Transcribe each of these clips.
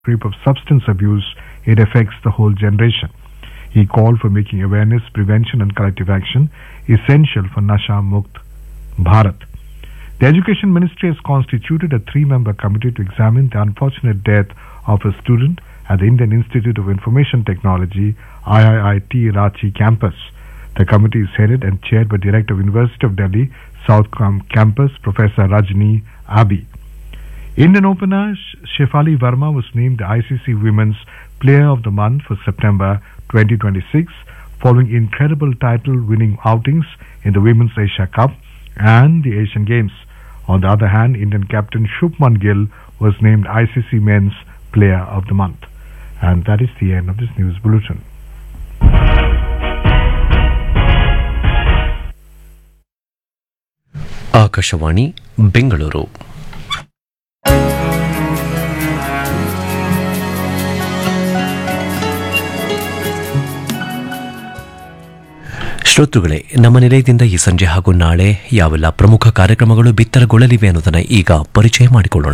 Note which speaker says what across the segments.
Speaker 1: grip of substance abuse, it affects the whole generation. He called for making awareness, prevention, and collective action essential for Nasha Mukt Bharat. The Education Ministry has constituted a three member committee to examine the unfortunate death of a student at the Indian Institute of Information Technology, IIIT Ranchi campus. The committee is headed and chaired by Director of University of Delhi, South Cam- Campus, Professor Rajni Abi. Indian opener Sh- Shefali Verma was named the ICC Women's Player of the Month for September 2026 following incredible title winning outings in the Women's Asia Cup and the Asian Games. On the other hand, Indian captain Shubman Gill was named ICC Men's Player of the Month. And that is the end of this news bulletin.
Speaker 2: Akashvani Bengaluru ಶ್ರೋತೃಗಳೇ ನಮ್ಮ ನಿಲಯದಿಂದ ಈ ಸಂಜೆ ಹಾಗೂ ನಾಳೆ ಯಾವೆಲ್ಲ ಪ್ರಮುಖ ಕಾರ್ಯಕ್ರಮಗಳು ಬಿತ್ತರಗೊಳ್ಳಲಿವೆ ಅನ್ನೋದನ್ನು ಈಗ ಪರಿಚಯ ಮಾಡಿಕೊಳ್ಳೋಣ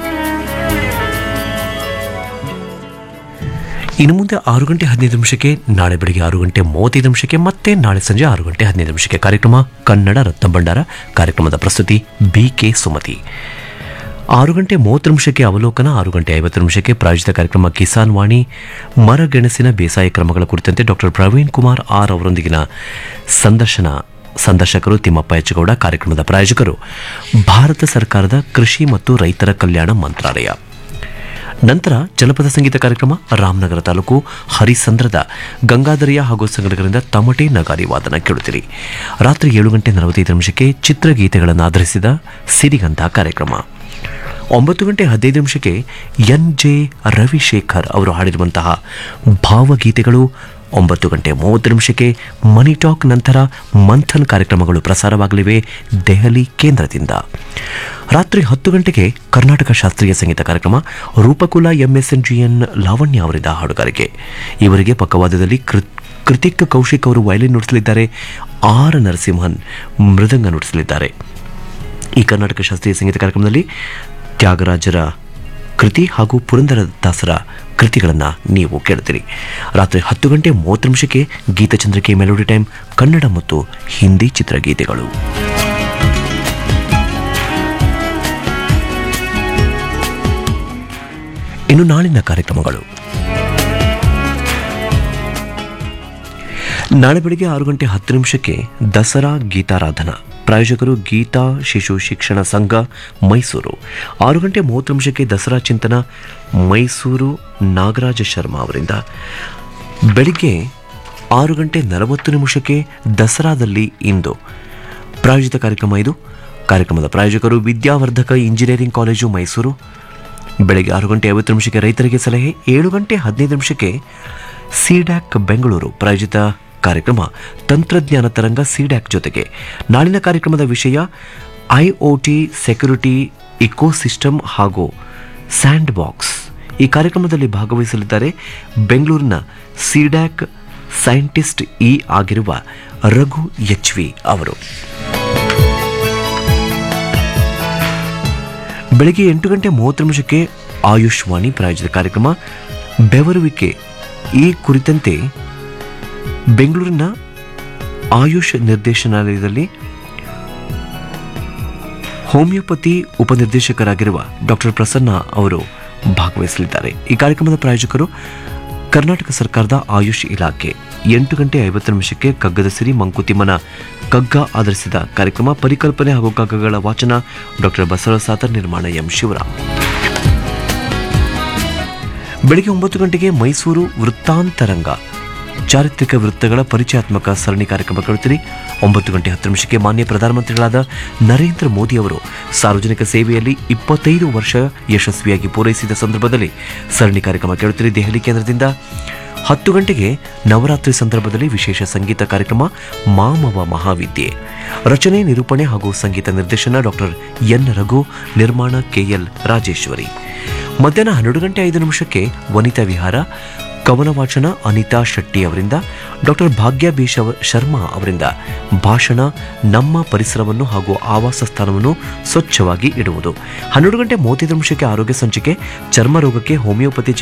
Speaker 2: ಇನ್ನು ಮುಂದೆ ಆರು ಗಂಟೆ ಹದಿನೈದು ನಿಮಿಷಕ್ಕೆ ನಾಳೆ ಬೆಳಗ್ಗೆ ಆರು ಗಂಟೆ ಮೂವತ್ತೈದು ನಿಮಿಷಕ್ಕೆ ಮತ್ತೆ ನಾಳೆ ಸಂಜೆ ಆರು ಗಂಟೆ ಹದಿನೈದು ನಿಮಿಷಕ್ಕೆ ಕಾರ್ಯಕ್ರಮ ಕನ್ನಡ ರತ್ನ ಭಂಡಾರ ಕಾರ್ಯಕ್ರಮದ ಪ್ರಸ್ತುತಿ ಬಿ ಕೆ ಸುಮತಿ ಆರು ಗಂಟೆ ಮೂವತ್ತು ನಿಮಿಷಕ್ಕೆ ಅವಲೋಕನ ಆರು ಗಂಟೆ ಐವತ್ತು ನಿಮಿಷಕ್ಕೆ ಪ್ರಾಯೋಜಿತ ಕಾರ್ಯಕ್ರಮ ಕಿಸಾನ್ ವಾಣಿ ಮರಗೆಣಸಿನ ಬೇಸಾಯ ಕ್ರಮಗಳ ಕುರಿತಂತೆ ಡಾಕ್ಟರ್ ಪ್ರವೀಣ್ ಕುಮಾರ್ ಆರ್ ಅವರೊಂದಿಗಿನ ಸಂದರ್ಶನ ಸಂದರ್ಶಕರು ತಿಮ್ಮಪ್ಪ ಹೆಚ್ಚಗೌಡ ಕಾರ್ಯಕ್ರಮದ ಪ್ರಾಯೋಜಕರು ಭಾರತ ಸರ್ಕಾರದ ಕೃಷಿ ಮತ್ತು ರೈತರ ಕಲ್ಯಾಣ ಮಂತ್ರಾಲಯ ನಂತರ ಜನಪದ ಸಂಗೀತ ಕಾರ್ಯಕ್ರಮ ರಾಮನಗರ ತಾಲೂಕು ಹರಿಸಂದ್ರದ ಗಂಗಾಧರಿಯ ಹಾಗೂ ಸಂಘಟಕರಿಂದ ತಮಟೆ ನಗಾರಿ ವಾದನ ಕೇಳುತ್ತೀರಿ ರಾತ್ರಿ ಏಳು ಗಂಟೆ ನಲವತ್ತೈದು ನಿಮಿಷಕ್ಕೆ ಚಿತ್ರಗೀತೆಗಳನ್ನು ಆಧರಿಸಿದ ಸಿರಿಗಂಧ ಕಾರ್ಯಕ್ರಮ ಒಂಬತ್ತು ಗಂಟೆ ಹದಿನೈದು ನಿಮಿಷಕ್ಕೆ ಎನ್ ಜೆ ರವಿಶೇಖರ್ ಅವರು ಹಾಡಿರುವಂತಹ ಭಾವಗೀತೆಗಳು ಒಂಬತ್ತು ಗಂಟೆ ಮೂವತ್ತು ನಿಮಿಷಕ್ಕೆ ಮನಿ ಟಾಕ್ ನಂತರ ಮಂಥನ್ ಕಾರ್ಯಕ್ರಮಗಳು ಪ್ರಸಾರವಾಗಲಿವೆ ದೆಹಲಿ ಕೇಂದ್ರದಿಂದ ರಾತ್ರಿ ಹತ್ತು ಗಂಟೆಗೆ ಕರ್ನಾಟಕ ಶಾಸ್ತ್ರೀಯ ಸಂಗೀತ ಕಾರ್ಯಕ್ರಮ ರೂಪಕುಲ ಎಂಎಸ್ಎನ್ಜಿಎನ್ ಲಾವಣ್ಯ ಅವರಿಂದ ಹಾಡುಗಾರಿಕೆ ಇವರಿಗೆ ಪಕ್ಕವಾದದಲ್ಲಿ ಕೃ ಕೃತಿಕ್ ಕೌಶಿಕ್ ಅವರು ವಯಲಿನ್ ನುಡಿಸಲಿದ್ದಾರೆ ಆರ್ ನರಸಿಂಹನ್ ಮೃದಂಗ ನುಡಿಸಲಿದ್ದಾರೆ ಈ ಕರ್ನಾಟಕ ಶಾಸ್ತ್ರೀಯ ಸಂಗೀತ ಕಾರ್ಯಕ್ರಮದಲ್ಲಿ ತ್ಯಾಗರಾಜರ ಕೃತಿ ಹಾಗೂ ಪುರಂದರದಾಸರ ಕೃತಿಗಳನ್ನು ನೀವು ಕೇಳ್ತೀರಿ ರಾತ್ರಿ ಹತ್ತು ಗಂಟೆ ಮೂವತ್ತು ನಿಮಿಷಕ್ಕೆ ಗೀತಚಂದ್ರಿಕೆ ಮೆಲೋಡಿ ಟೈಮ್ ಕನ್ನಡ ಮತ್ತು ಹಿಂದಿ ಚಿತ್ರಗೀತೆಗಳು ಇನ್ನು ನಾಳಿನ ಕಾರ್ಯಕ್ರಮಗಳು ನಾಳೆ ಬೆಳಿಗ್ಗೆ ಆರು ಗಂಟೆ ಹತ್ತು ನಿಮಿಷಕ್ಕೆ ದಸರಾ ಗೀತಾರಾಧನಾ ಪ್ರಾಯೋಜಕರು ಗೀತಾ ಶಿಶು ಶಿಕ್ಷಣ ಸಂಘ ಮೈಸೂರು ಆರು ಗಂಟೆ ಮೂವತ್ತು ನಿಮಿಷಕ್ಕೆ ದಸರಾ ಚಿಂತನ ಮೈಸೂರು ನಾಗರಾಜ ಶರ್ಮಾ ಅವರಿಂದ ಬೆಳಿಗ್ಗೆ ಆರು ಗಂಟೆ ನಲವತ್ತು ನಿಮಿಷಕ್ಕೆ ದಸರಾದಲ್ಲಿ ಇಂದು ಪ್ರಾಯೋಜಿತ ಕಾರ್ಯಕ್ರಮ ಇದು ಕಾರ್ಯಕ್ರಮದ ಪ್ರಾಯೋಜಕರು ವಿದ್ಯಾವರ್ಧಕ ಇಂಜಿನಿಯರಿಂಗ್ ಕಾಲೇಜು ಮೈಸೂರು ಬೆಳಗ್ಗೆ ಆರು ಗಂಟೆ ಐವತ್ತು ನಿಮಿಷಕ್ಕೆ ರೈತರಿಗೆ ಸಲಹೆ ಏಳು ಗಂಟೆ ಹದಿನೈದು ನಿಮಿಷಕ್ಕೆ ಸಿಡ್ಯಾಕ್ ಬೆಂಗಳೂರು ಪ್ರಾಯೋಜಿತ ಕಾರ್ಯಕ್ರಮ ತಂತ್ರಜ್ಞಾನ ತರಂಗ ಸಿಡ್ಯಾಕ್ ಜೊತೆಗೆ ನಾಳಿನ ಕಾರ್ಯಕ್ರಮದ ವಿಷಯ ಐಒಟಿ ಸೆಕ್ಯುರಿಟಿ ಇಕೋಸಿಸ್ಟಮ್ ಹಾಗೂ ಸ್ಯಾಂಡ್ ಬಾಕ್ಸ್ ಈ ಕಾರ್ಯಕ್ರಮದಲ್ಲಿ ಭಾಗವಹಿಸಲಿದ್ದಾರೆ ಬೆಂಗಳೂರಿನ ಸಿಡ್ಯಾಕ್ ಸೈಂಟಿಸ್ಟ್ ಇ ಆಗಿರುವ ರಘು ಎಚ್ ವಿ ಅವರು ಬೆಳಗ್ಗೆ ಎಂಟು ಗಂಟೆ ಮೂವತ್ತು ನಿಮಿಷಕ್ಕೆ ಆಯುಷ್ವಾಣಿ ಪ್ರಾಯೋಜಿತ ಕಾರ್ಯಕ್ರಮ ಬೆವರುವಿಕೆ ಈ ಕುರಿತಂತೆ ಬೆಂಗಳೂರಿನ ಆಯುಷ್ ನಿರ್ದೇಶನಾಲಯದಲ್ಲಿ ಹೋಮಿಯೋಪತಿ ಉಪನಿರ್ದೇಶಕರಾಗಿರುವ ಡಾಕ್ಟರ್ ಪ್ರಸನ್ನ ಅವರು ಭಾಗವಹಿಸಲಿದ್ದಾರೆ ಈ ಕಾರ್ಯಕ್ರಮದ ಪ್ರಾಯೋಜಕರು ಕರ್ನಾಟಕ ಸರ್ಕಾರದ ಆಯುಷ್ ಇಲಾಖೆ ಎಂಟು ಗಂಟೆ ಐವತ್ತು ನಿಮಿಷಕ್ಕೆ ಕಗ್ಗದ ಸಿರಿ ಮಂಕುತಿಮ್ಮನ ಕಗ್ಗ ಆಧರಿಸಿದ ಕಾರ್ಯಕ್ರಮ ಪರಿಕಲ್ಪನೆ ಹಾಗೂ ಕಗ್ಗಗಳ ವಾಚನ ಡಾಕ್ಟರ್ ಬಸವ ಸಾತರ್ ನಿರ್ಮಾಣ ಎಂ ಶಿವರಾಮ್ ಬೆಳಗ್ಗೆ ಒಂಬತ್ತು ಗಂಟೆಗೆ ಮೈಸೂರು ವೃತ್ತಾಂತರಂಗ ಚಾರಿತ್ರಿಕ ವೃತ್ತಗಳ ಪರಿಚಯಾತ್ಮಕ ಸರಣಿ ಕಾರ್ಯಕ್ರಮ ಕೇಳುತ್ತೀರಿ ಒಂಬತ್ತು ಗಂಟೆ ಹತ್ತು ನಿಮಿಷಕ್ಕೆ ಮಾನ್ಯ ಪ್ರಧಾನಮಂತ್ರಿಗಳಾದ ನರೇಂದ್ರ ಮೋದಿ ಅವರು ಸಾರ್ವಜನಿಕ ಸೇವೆಯಲ್ಲಿ ಇಪ್ಪತ್ತೈದು ವರ್ಷ ಯಶಸ್ವಿಯಾಗಿ ಪೂರೈಸಿದ ಸಂದರ್ಭದಲ್ಲಿ ಸರಣಿ ಕಾರ್ಯಕ್ರಮ ಕೇಳುತ್ತೀರಿ ದೆಹಲಿ ಕೇಂದ್ರದಿಂದ ಹತ್ತು ಗಂಟೆಗೆ ನವರಾತ್ರಿ ಸಂದರ್ಭದಲ್ಲಿ ವಿಶೇಷ ಸಂಗೀತ ಕಾರ್ಯಕ್ರಮ ಮಾಮವ ಮಹಾವಿದ್ಯೆ ರಚನೆ ನಿರೂಪಣೆ ಹಾಗೂ ಸಂಗೀತ ನಿರ್ದೇಶನ ಡಾಕ್ಟರ್ ಎನ್ ರಘು ನಿರ್ಮಾಣ ಕೆಎಲ್ ರಾಜೇಶ್ವರಿ ಮಧ್ಯಾಹ್ನ ಹನ್ನೆರಡು ಗಂಟೆ ಐದು ನಿಮಿಷಕ್ಕೆ ವನಿತಾ ವಿಹಾರ ಕವನ ವಾಚನ ಅನಿತಾ ಶೆಟ್ಟಿ ಅವರಿಂದ ಡಾಕ್ಟರ್ ಭಾಗ್ಯ ಬಿ ಶವ- ಶರ್ಮಾ ಅವರಿಂದ ಭಾಷಣ ನಮ್ಮ ಪರಿಸರವನ್ನು ಹಾಗೂ ಆವಾಸ ಸ್ಥಾನವನ್ನು ಸ್ವಚ್ಛವಾಗಿ ಇಡುವುದು ಹನ್ನೆರಡು ಗಂಟೆ ಮೂವತ್ತೈದು ನಿಮಿಷಕ್ಕೆ ಆರೋಗ್ಯ ಸಂಚಿಕೆ ಚರ್ಮ ರೋಗಕ್ಕೆ ಹೋಮಿಯೋಪತಿ